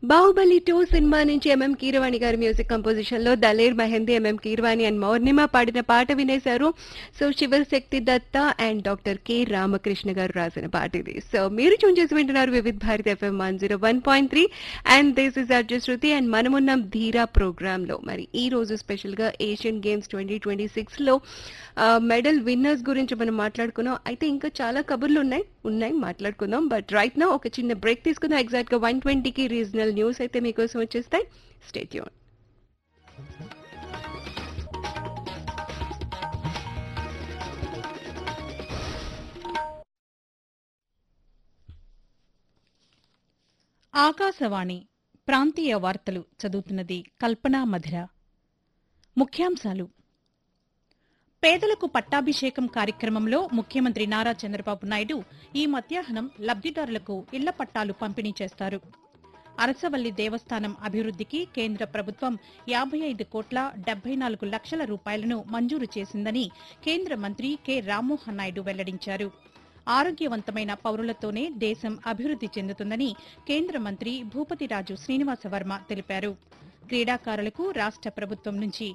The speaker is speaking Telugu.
బాహుబలి టూ సినిమా నుంచి ఎంఎం కీరవాణి గారి మ్యూజిక్ కంపోజిషన్ లో దలేర్ మహందీ ఎంఎం కీరవాణి అండ్ మౌర్ణిమ పాడిన పాట వినేశారు so Shivashakti Datta and doctor K Ramakrishna గారు రాసిన పాట ఇది సో మీరు చూన్ చేసి వింటున్నారు Vividh Bharat FM one zero one point three and this is RJ Shruti and మనమున్నాం ధీరా ప్రోగ్రామ్ లో మరి ఈ రోజు స్పెషల్ గా Asian games twenty twenty six లో మెడల్ విన్నర్స్ గురించి మనం మాట్లాడుకున్నాం అయితే ఇంకా చాలా కబుర్లు ఉన్నాయి ఉన్నాయి మాట్లాడుకుందాం బట్ రైట్ నా ఒక చిన్న బ్రేక్ తీసుకుందాం ఎగ్జాక్ట్ గా వన్ ట్వంటీకి రీజనల్ న్యూస్ అయితే మీకోసం వచ్చేస్తాయి స్టేట్యూన్ ఆకాశవాణి ప్రాంతీయ వార్తలు చదువుతున్నది కల్పనా మధిర ముఖ్యాంశాలు పేదలకు పట్టాభిషేకం కార్యక్రమంలో ముఖ్యమంత్రి నారా చంద్రబాబు నాయుడు ఈ మధ్యాహ్నం లబ్దిదారులకు ఇళ్ల పట్టాలు పంపిణీ చేస్తారు అరసవల్లి దేవస్థానం అభివృద్ధికి కేంద్ర ప్రభుత్వం యాభై ఐదు కోట్ల డెబ్బై నాలుగు లక్షల రూపాయలను మంజూరు చేసిందని కేంద్ర మంత్రి కె రామ్మోహన్ నాయుడు వెల్లడించారు ఆరోగ్యవంతమైన పౌరులతోనే దేశం అభివృద్ది చెందుతుందని కేంద్ర మంత్రి భూపతిరాజు శ్రీనివాసవర్మ తెలిపారు క్రీడాకారులకు రాష్ట ప్రభుత్వం నుంచి